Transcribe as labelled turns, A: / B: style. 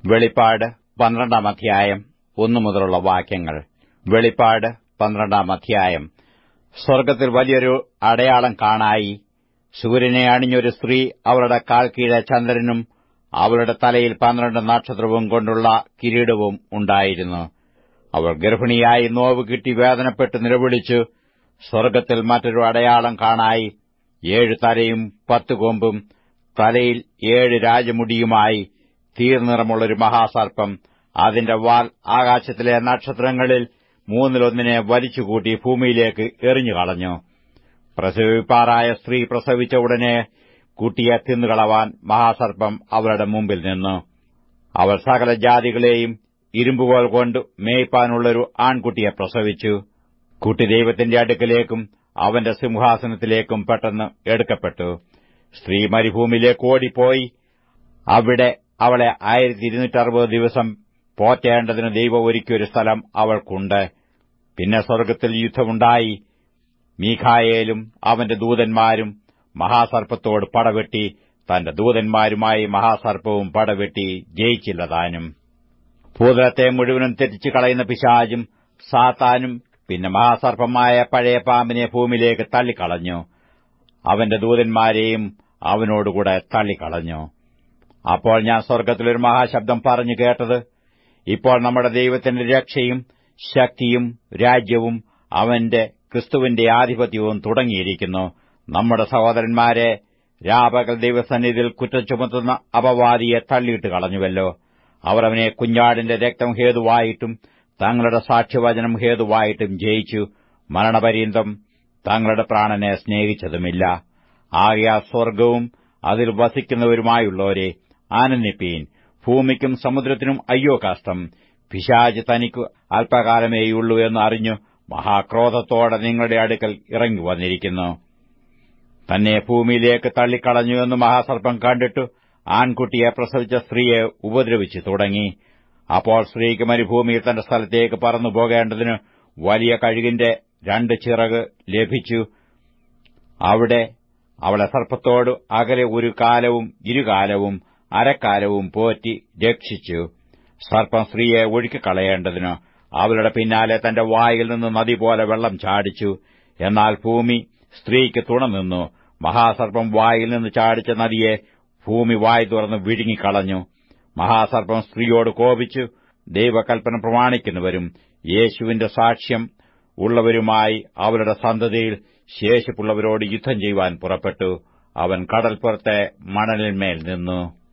A: വെളിപ്പാട് പന്ത്രണ്ടാം അധ്യായം ഒന്നു മുതലുള്ള വാക്യങ്ങൾ വെളിപ്പാട് പന്ത്രണ്ടാം അധ്യായം സ്വർഗത്തിൽ വലിയൊരു അടയാളം കാണായി സൂര്യനെ അണിഞ്ഞൊരു സ്ത്രീ അവളുടെ കാൽ കീഴെ ചന്ദ്രനും അവളുടെ തലയിൽ പന്ത്രണ്ട് നക്ഷത്രവും കൊണ്ടുള്ള കിരീടവും ഉണ്ടായിരുന്നു അവൾ ഗർഭിണിയായി നോവ് കിട്ടി വേദനപ്പെട്ട് നിലവിളിച്ചു സ്വർഗത്തിൽ മറ്റൊരു അടയാളം കാണായി ഏഴ് തലയും പത്ത് കൊമ്പും തലയിൽ ഏഴ് രാജമുടിയുമായി തീർനിറമുള്ളൊരു മഹാസർപ്പം അതിന്റെ വാൽ ആകാശത്തിലെ നക്ഷത്രങ്ങളിൽ മൂന്നിലൊന്നിനെ വലിച്ചുകൂട്ടി ഭൂമിയിലേക്ക് എറിഞ്ഞുകളഞ്ഞു പ്രസവിപ്പാറായ സ്ത്രീ പ്രസവിച്ച ഉടനെ കുട്ടിയെ തിന്നുകളവാൻ മഹാസർപ്പം അവളുടെ മുമ്പിൽ നിന്നു അവൾ സകല ജാതികളെയും ഇരുമ്പുകോൽ കൊണ്ട് മേയ്പ്പാനുള്ളൊരു ആൺകുട്ടിയെ പ്രസവിച്ചു കുട്ടി ദൈവത്തിന്റെ അടുക്കലേക്കും അവന്റെ സിംഹാസനത്തിലേക്കും പെട്ടെന്ന് എടുക്കപ്പെട്ടു സ്ത്രീ മരുഭൂമിയിലേക്ക് ഓടിപ്പോയി അവിടെ അവളെ ആയിരത്തി ഇരുന്നൂറ്ററുപത് ദിവസം പോറ്റേണ്ടതിന് ദൈവം ഒരുക്കിയൊരു സ്ഥലം അവൾക്കുണ്ട് പിന്നെ സ്വർഗത്തിൽ യുദ്ധമുണ്ടായി മീഖായേലും അവന്റെ ദൂതന്മാരും മഹാസർപ്പത്തോട് പടവെട്ടി തന്റെ ദൂതന്മാരുമായി മഹാസർപ്പവും പടവെട്ടി ജയിച്ചില്ല താനും ഭൂതലത്തെ മുഴുവനും തെറ്റിച്ചു കളയുന്ന പിശാചും സാത്താനും പിന്നെ മഹാസർപ്പമായ പഴയ പാമ്പിനെ ഭൂമിയിലേക്ക് തള്ളിക്കളഞ്ഞു അവന്റെ ദൂതന്മാരെയും അവനോടുകൂടെ തള്ളിക്കളഞ്ഞു അപ്പോൾ ഞാൻ സ്വർഗത്തിലൊരു മഹാശബ്ദം പറഞ്ഞു കേട്ടത് ഇപ്പോൾ നമ്മുടെ ദൈവത്തിന്റെ രക്ഷയും ശക്തിയും രാജ്യവും അവന്റെ ക്രിസ്തുവിന്റെ ആധിപത്യവും തുടങ്ങിയിരിക്കുന്നു നമ്മുടെ സഹോദരന്മാരെ രാപകൽ ദൈവസന്നിധിയിൽ കുറ്റം ചുമത്തുന്ന അപവാദിയെ തള്ളിയിട്ട് കളഞ്ഞുവല്ലോ അവർ അവനെ കുഞ്ഞാടിന്റെ രക്തം ഹേതുവായിട്ടും തങ്ങളുടെ സാക്ഷ്യവചനം ഹേതുവായിട്ടും ജയിച്ചു മരണപര്യന്തം തങ്ങളുടെ പ്രാണനെ സ്നേഹിച്ചതുമില്ല ആകെ സ്വർഗവും അതിൽ വസിക്കുന്നവരുമായുള്ളവരെ ആനന്ദിപ്പീൻ ഭൂമിക്കും സമുദ്രത്തിനും അയ്യോ കഷ്ടം പിശാജ് തനിക്ക് അല്പകാലമേയുള്ളൂ എന്ന് അറിഞ്ഞു മഹാക്രോധത്തോടെ നിങ്ങളുടെ അടുക്കൽ ഇറങ്ങി വന്നിരിക്കുന്നു തന്നെ ഭൂമിയിലേക്ക് തള്ളിക്കളഞ്ഞു എന്ന് മഹാസർപ്പം കണ്ടിട്ടു ആൺകുട്ടിയെ പ്രസവിച്ച സ്ത്രീയെ ഉപദ്രവിച്ചു തുടങ്ങി അപ്പോൾ സ്ത്രീക്ക് മരുഭൂമിയിൽ തന്റെ സ്ഥലത്തേക്ക് പറന്നു പോകേണ്ടതിന് വലിയ കഴുകിന്റെ രണ്ട് ചിറക് ലഭിച്ചു അവിടെ അവളെ സർപ്പത്തോട് അകലെ ഒരു കാലവും ഇരുകാലവും അരക്കാലവും പോറ്റി രക്ഷിച്ചു സർപ്പം സ്ത്രീയെ ഒഴുക്കിക്കളയേണ്ടതിന് അവളുടെ പിന്നാലെ തന്റെ വായിൽ നിന്ന് നദി പോലെ വെള്ളം ചാടിച്ചു എന്നാൽ ഭൂമി സ്ത്രീക്ക് തുണനിന്നു മഹാസർപ്പം വായിൽ നിന്ന് ചാടിച്ച നദിയെ ഭൂമി വായി തുറന്ന് വിഴുങ്ങിക്കളഞ്ഞു മഹാസർപ്പം സ്ത്രീയോട് കോപിച്ചു ദൈവകൽപ്പന പ്രമാണിക്കുന്നവരും യേശുവിന്റെ സാക്ഷ്യം ഉള്ളവരുമായി അവരുടെ സന്തതിയിൽ ശേഷിപ്പുള്ളവരോട് യുദ്ധം ചെയ്യുവാൻ പുറപ്പെട്ടു അവൻ കടൽപ്പുറത്തെ മണലിന്മേൽ നിന്നു